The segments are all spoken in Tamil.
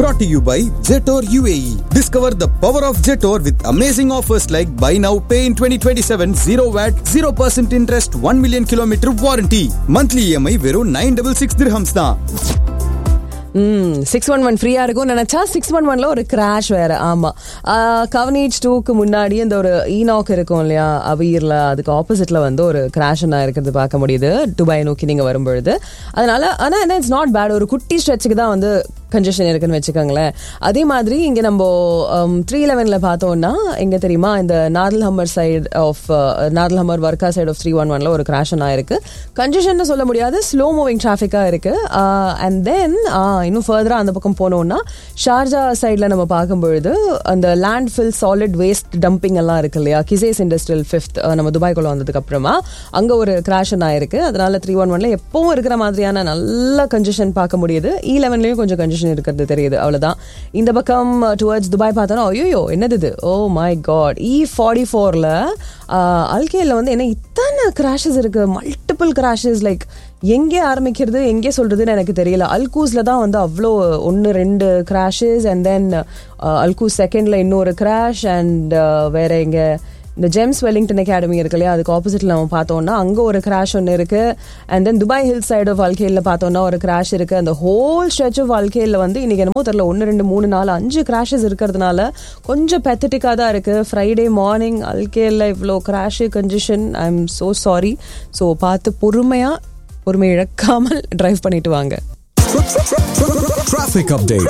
brought to you by Jetor UAE. Discover the power of Jetor with amazing offers like buy now, pay in 2027, 0 VAT, 0% interest, 1 million kilometer warranty. Monthly EMI வெறும் 966 dirhams தான். ம் சிக்ஸ் ஒன் ஒன் ஃப்ரீயா இருக்கும் நினைச்சா சிக்ஸ் ஒன் ஒன்ல ஒரு கிராஷ் வேற ஆமா கவனேஜ் டூக்கு முன்னாடி இந்த ஒரு ஈனாக் இருக்கும் இல்லையா அவீர்ல அதுக்கு ஆப்போசிட்ல வந்து ஒரு கிராஷ் நான் இருக்கிறது பார்க்க முடியுது துபாய் நோக்கி நீங்க வரும்பொழுது அதனால ஆனா என்ன இட்ஸ் நாட் பேட் ஒரு குட்டி ஸ்ட்ரெச்சுக்கு தான் வந்து கன்ஜெஷன் இருக்குன்னு வச்சுக்கோங்களேன் அதே மாதிரி இங்க நம்ம த்ரீ லெவன்ல பார்த்தோம்னா எங்க தெரியுமா இந்த Nad Al Hamar side of Nad Al Hamar Warqa side of three one ஒன்ல ஒரு கிராஷ் ஆயிருக்கு கன்ஜெஷன் சொல்ல முடியாது ஸ்லோ மூவிங் டிராஃபிக்கா இருக்கு அண்ட் தென் இன்னும் ஃபர்தரா அந்த பக்கம் போனோம்னா ஷார்ஜா சைட்ல நம்ம பார்க்கும்பொழுது அந்த landfill solid waste dumping எல்லாம் இருக்கு இல்லையா கிசேஸ் இண்டஸ்ட்ரியல் ஃபிஃப்த் நம்ம துபாய்க்குள்ள வந்ததுக்கு அப்புறமா அங்க ஒரு கிராஷ் ஆயிருக்கு அதனால த்ரீ ஒன் ஒன்ல எப்பவும் இருக்கிற மாதிரியான நல்ல கன்ஜெஷன் பார்க்க முடியுது இ லெவன்லயும் கொஞ்சம் கன்ஜெஷன் இருக்கிறது தெரியுது அவ்வளவுதான் இந்த பக்கம் டுவர்ட்ஸ் துபாய் பார்த்தோன்னா ஐயோ என்னது இது oh my God E forty ஃபோர்ல அல்கேல வந்து என்ன இத்தனை கிராஷஸ் இருக்கு மல்டிபிள் கிராஷஸ் லைக் எங்கே ஆரம்பிக்கிறது எங்கே சொல்றதுன்னு எனக்கு தெரியல அல்கூஸ்ல தான் வந்து அவ்வளோ ஒன்று ரெண்டு கிராஷஸ் அண்ட் தென் அல்கூஸ் செகண்ட்ல இன்னொரு கிராஷ் அண்ட் வேற எங்க இந்த ஜெம்ஸ் வெல்லிங்டன் அகாடமி இருக்கு இல்லையா அதுக்கு ஆப்போசிட்ல நம்ம பார்த்தோம்னா அங்க ஒரு கிராஷ் ஒன்று இருக்கு and then Dubai Hill side of Al Khail பார்த்தோம்னா ஒரு கிராஷ் இருக்கு அந்த ஹோல் ஸ்ட்ரெச் ஆஃப் அல்கேல வந்து இன்னைக்கு என்னமோ தெரியல ஒன்று ரெண்டு மூணு நாலு அஞ்சு கிராஷஸ் இருக்கிறதுனால கொஞ்சம் பெத்தட்டிக்காக தான் இருக்கு ஃப்ரைடே மார்னிங் அல்கேல இவ்வளோ crash congestion I am so sorry so பார்த்து பொறுமையா பொறுமை இழக்காமல் டிரைவ் பண்ணிட்டு வாங்க Traffic update.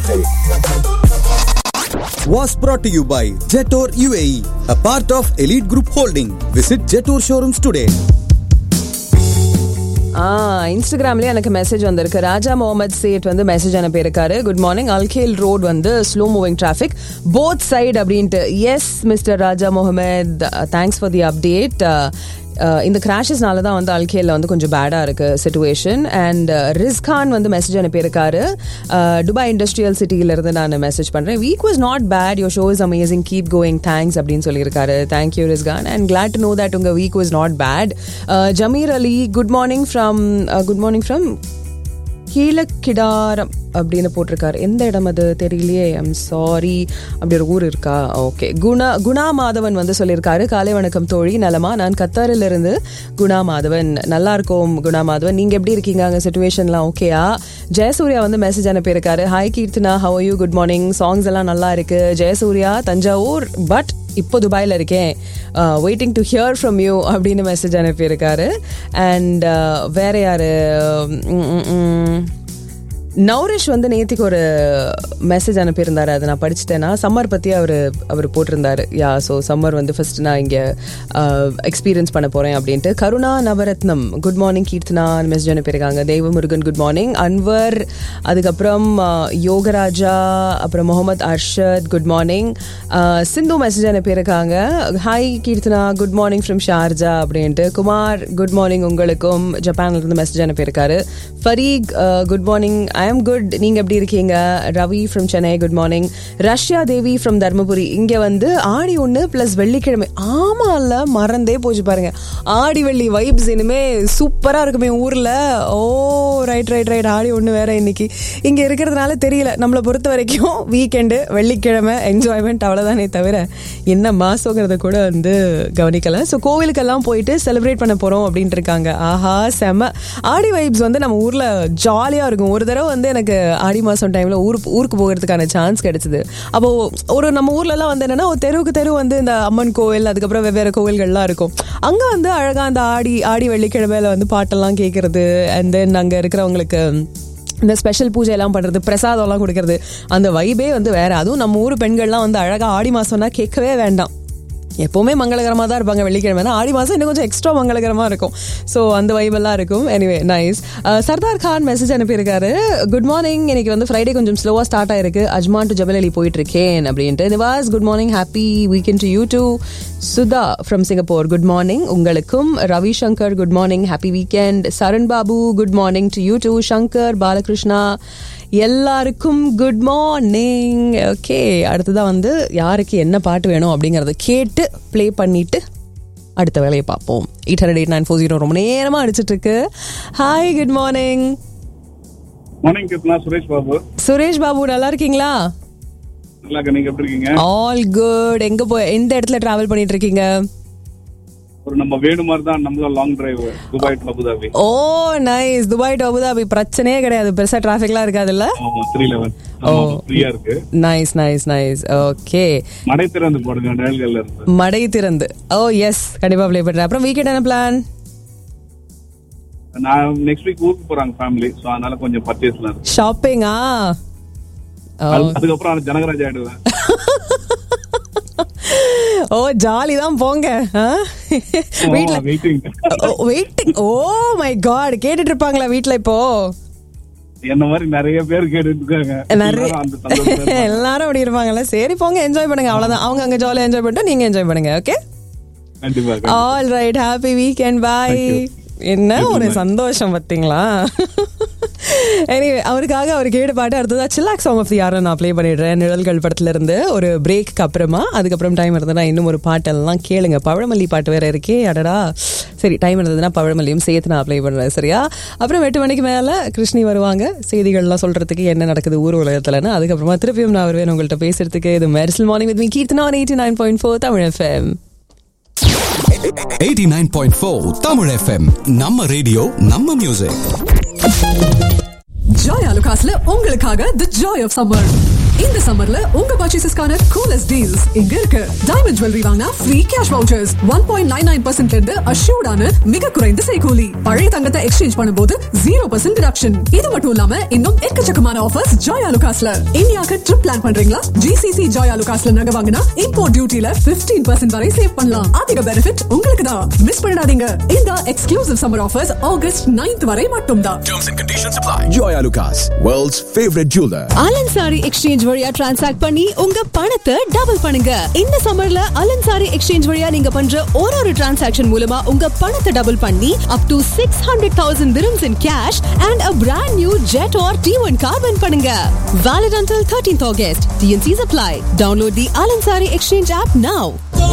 Was brought to you by Jetor UAE, a part of Elite Group Holding. Visit Jetor showrooms today. ஆ இன்ஸ்டாகிராம்லயே எனக்கு மெசேஜ் வந்திருக்கு ராஜா முகமது சேட் வந்து மெசேஜ் அனுப்பியிருக்காரு குட் மார்னிங் அல்கேல் ரோட் வந்து slow moving traffic both side அப்படின்ட்டு yes mister Raja Mohammed thanks for the update இந்த கிராஷஸ்னால தான் வந்து அல்கேல வந்து கொஞ்சம் பேடாக இருக்கு சுச்சுவேஷன் அண்ட் ரிஸ்கான் வந்து மெசேஜ் அனுப்பியிருக்காரு துபாய் இண்டஸ்ட்ரியல் சிட்டியிலிருந்து நான் மெசேஜ் பண்ணுறேன் week was not bad your show is amazing keep going thanks அப்படின்னு சொல்லியிருக்காரு thank you Riskan and glad to know that உங்கள் week was not bad Jameer Ali good morning from good morning from Keezhakidaram அப்படின்னு போட்டிருக்காரு எந்த இடம் அது தெரியலையே ஐம் சாரி அப்படி ஒரு ஊர் இருக்கா ஓகே குணா குணா மாதவன் வந்து சொல்லியிருக்காரு காலை வணக்கம் தோழி நலமா நான் கத்தாரில் இருந்து குணா மாதவன் நல்லா இருக்கும் குணா மாதவன் நீங்க எப்படி இருக்கீங்க அங்க சுச்சுவேஷன்லாம் ஓகேயா ஜெயசூர்யா வந்து மெசேஜ் அனுப்பியிருக்காரு hi Keerthana how you good morning songs எல்லாம் நல்லா இருக்கு ஜெயசூர்யா தஞ்சாவூர் பட் இப்போ துபாயில் இருக்கேன் waiting to hear from you அப்படின்னு மெசேஜ் அனுப்பியிருக்காரு அண்ட் வேற யாரு நௌரிஷ் வந்து நேத்திக்கு ஒரு மெசேஜ் அனுப்பியிருந்தாரு அதை நான் படிச்சுட்டேன்னா சம்மர் பற்றி அவர் அவர் போட்டிருந்தாரு யா ஸோ சம்மர் வந்து ஃபர்ஸ்ட் நான் இங்கே எக்ஸ்பீரியன்ஸ் பண்ண போகிறேன் அப்படின்ட்டு Karuna Navaratnam good morning Keerthana message அனுப்பியிருக்காங்க தெய்வமுருகன் குட் மார்னிங் அன்வர் அதுக்கப்புறம் யோகராஜா அப்புறம் Mohammed Arshad good morning Sindhu message அனுப்பியிருக்காங்க hi Keerthana good morning from Sharjah அப்படின்ட்டு குமார் குட் மார்னிங் உங்களுக்கும் ஜப்பான்ல இருந்து மெசேஜ் அனுப்பியிருக்காரு Fareek good morning I am good நீங்க எப்படி இருக்கீங்க Ravi from Chennai good morning Rashya Devi from Dharmapuri இங்க வந்து ஆடி ஒன்று பிளஸ் வெள்ளிக்கிழமை ஆமா இல்ல மறந்தே போச்சு பாருங்க ஆடி வெள்ளி வைப்ஸ் இனிமே சூப்பரா இருக்குமே ஊர்ல ஓ ரைட் ரைட் ரைட் ஆடி ஒன்று வேற இன்னைக்கு இங்க இருக்கிறதுனால தெரியல நம்மளை பொறுத்த வரைக்கும் வீக்கெண்டு வெள்ளிக்கிழமை என்ஜாய்மெண்ட் அவ்வளவுதானே தவிர என்ன மாசங்கிறத கூட வந்து கவனிக்கல ஸோ கோவிலுக்கெல்லாம் போயிட்டு செலிப்ரேட் பண்ண போறோம் அப்படின்ட்டு இருக்காங்க ஆஹா செம ஆடி வைப்ஸ் வந்து நம்ம ஊர்ல ஜாலியா இருக்கும் ஒரு தடவை வந்து எனக்கு ஆடி மாசம் டைம்ல ஊர் ஊருக்கு போகிறதுக்கான சான்ஸ் கிடைச்சது அப்போ ஒரு நம்ம ஊர்ல எல்லாம் வந்து என்னன்னா ஒரு தெருவுக்கு தெரு வந்து இந்த அம்மன் கோவில் அதுக்கப்புறம் வெவ்வேறு கோவில்கள்லாம் இருக்கும் அங்க வந்து அழகா அந்த ஆடி ஆடி வெள்ளிக்கிழமையில வந்து பாட்டெல்லாம் கேட்கறது அண்ட் தென் அங்க இருக்கிறவங்களுக்கு இந்த ஸ்பெஷல் பூஜை எல்லாம் பண்றது பிரசாதம்லாம் கொடுக்கறது அந்த வைபே வந்து வேற அதுவும் நம்ம ஊர் பெண்கள்லாம் வந்து அழகா ஆடி மாசம்னா கேட்கவே வேண்டாம் எப்போவுமே மங்களகரமாக தான் இருப்பாங்க வெள்ளிக்கிழமை ஆடி மாதம் இன்னும் கொஞ்சம் எக்ஸ்ட்ரா மங்களகரமாக இருக்கும் ஸோ அந்த வைபெல்லாம் இருக்கும் anyway nice Sardar Khan message அனுப்பியிருக்காரு குட் மார்னிங் இன்னைக்கு வந்து ஃப்ரைடே கொஞ்சம் ஸ்லோவாக ஸ்டார்ட் ஆயிருக்கு அஜ்மான் டு ஜபலலி போயிட்டு இருக்கேன் அப்படின்ட்டு Nivas good morning happy weekend to you too Sudha from Singapore good morning உங்களுக்கும் Ravi Shankar good morning happy weekend Saran Babu good morning to you too Shankar Balakrishna எல்லாருக்கும் குட் மார்னிங் ஓகே அடுத்ததான் வந்து யாருக்கு என்ன பாட்டு வேணும் அப்படிங்கறத கேட்டு ப்ளே பண்ணிட்டு அடுத்த வேலையை பார்ப்போம் eight hundred eight nine four zero ரொம்ப நேரமாக அடிச்சிட்டு இருக்கு hi good morning morning Krishna Suresh Babu Suresh Babu நல்லா இருக்கீங்களா நல்லா இருக்க நீங்க எப்படி இருக்கீங்க ஆல் குட் எங்க போய் எந்த இடத்துல டிராவல் பண்ணிட்டு இருக்கீங்க ஒரு நம்ம வேணு மாதிரி தான் நம்மள long drive Dubai to Abu Dhabi oh nice Dubai to Abu Dhabi பிரச்சனையே கிடையாது பெருசா டிராஃபிக்லாம் இருக்காதுல்ல த்ரீ லெவன் ஓ. ஃப்ரீயா இருக்கு நைஸ் நைஸ் நைஸ் ஓகே மடை திறந்து போடுங்க நிழல்கள்ல இருந்து மடை திறந்து ஓ எஸ் கண்டிப்பா ப்ளே பண்றேன் அப்புறம் வீக்கெண்ட் என்ன பிளான் நான் நெக்ஸ்ட் வீக் ஊருக்கு போறாங்க ஃபேமிலி சோ அதனால கொஞ்சம் பர்ச்சேஸ்லாம் இருக்கு ஷாப்பிங்கா அது- அதுக்கப்புறம் நான் ஜனகராஜ் ஆயிடுவேன் ஓ ஜாலி தான் போங்க ஆ? வீட்ல waiting waiting oh my God கேட்டுட்டு இருப்பாங்களா வீட்ல இப்போ என்ன மாதிரி நிறைய பேர் கேட்டுட்டு இருக்காங்க நிறைய எல்லாரும் அந்த சந்தோஷத்துல எல்லாரும் அப்படி இருப்பாங்கல்ல சரி போங்க என்ஜாய் பண்ணுங்க அவ்வளவுதான் அவங்க அங்க ஜாலியா என்ஜாய் பண்ணிட்டு நீங்க என்ஜாய் பண்ணுங்க ஓகே கண்டிப்பா கண்டிப்பா. All right happy weekend bye Thank you. என்ன Thank you, ஒரு bye. சந்தோஷம் பாத்தீங்களா எனிவே அவருக்காக அவர் கேட்ட பாட்டு அடுத்ததா சில்லாக் சாங் ஆஃப் தி யாரை நான் ப்ளே பண்ணிடுறேன் நிழல்கள் படத்துல இருந்து ஒரு பிரேக்கு அப்புறமா அதுக்கப்புறம் டைம் இருந்ததுன்னா இன்னும் ஒரு பாட்டெல்லாம் கேளுங்க பழமல்லி பாட்டு வேற இருக்கே அடடா சரி டைம் இருந்ததுன்னா பழமல்லியும் சேர்த்து நான் ப்ளே பண்றேன் சரியா அப்புறம் எட்டு மணிக்கு மேல கிருஷ்ணி வருவாங்க செய்திகள்லாம் சொல்றதுக்கு என்ன நடக்குது ஊர் உலகத்துலன்னு அதுக்கப்புறமா திருப்பியும் நான் வருவேன் உங்கள்கிட்ட பேசுறதுக்கு இது Mersal morning with me Keerthana eighty nine point four Tamil FM 89.4 Tamil FM நம்ம ரேடியோ நம்ம மியூசிக் ஜாய் அலுகாஸ்ல உங்களுக்காக தி ஜாய் ஆஃப் சம்மர் இந்த சம்மர்ல உங்க பர்ச்சேசஸ்க்கான கூலஸ்ட் டீல்ஸ் இங்க இருக்கு டைமண்ட் ஜுவல்லரி வாங்கினா free cash vouchers one point nine nine பர்சன்ட்ல இருந்து அஷ்யூர்டான மிக குறைந்த செய்கூலி பழைய தங்கத்தை எக்ஸ்சேஞ்ச் பண்ணும்போது ஜீரோ பர்சன்ட் டிடக்ஷன் இது மட்டும் இல்லாம இன்னும் எக்கச்சக்கமான ஆஃபர்ஸ் ஜாய் அலுகாஸ்ல இந்தியாவுக்கு ட்ரிப் பிளான் பண்றீங்களா ஜிசிசி ஜாய் அலுகாஸ்ல நகை வாங்கினா இம்போர்ட் டியூட்டில 15% பர்சன்ட் வரை சேவ் பண்ணலாம் அதிக பெனிஃபிட் உங்களுக்கு தான் மிஸ் பண்ணிடாதீங்க இந்த exclusive summer offers August 9th வரை மட்டும்தான் Joy Alucas, world's favorite jeweler. Al Ansari exchange வழியா டிரான்சாக்ட் பண்ணி உங்க பணத்தை டபுள் பண்ணுங்க இந்த சம்மர்ல அலன்சாரி எக்ஸ்சேஞ்ச் வழியா நீங்க பண்ற ஒரு ஒரு டிரான்சாக்ஷன் மூலமா உங்க பணத்தை டபுள் பண்ணி up to six hundred thousand dirhams in cash and a brand new Jet or T one car win பண்ணுங்க valid until 13th August TnCs apply download the Al Ansari exchange app now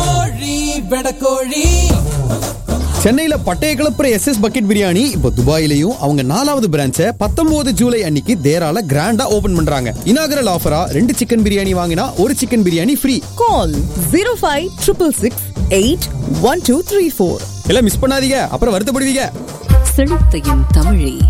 சென்னையில பட்டைய கிளப்புற எஸ் எஸ் பக்கெட் பிரியாணி இப்போ துபாயிலையும் அவங்க நாலாவது பிரான்ச்சை பத்தொன்பது ஜூலை அன்னைக்கு தேரால கிராண்டா ஓபன் பண்றாங்க இனாகரல் ஆஃபரா ரெண்டு சிக்கன் பிரியாணி வாங்கினா ஒரு சிக்கன் பிரியாணி ஃப்ரீ call 0566 எல்லாம் மிஸ் பண்ணாதீங்க அப்புறம் வருத்தப்படுவீங்க செழுத்தையும் தமிழே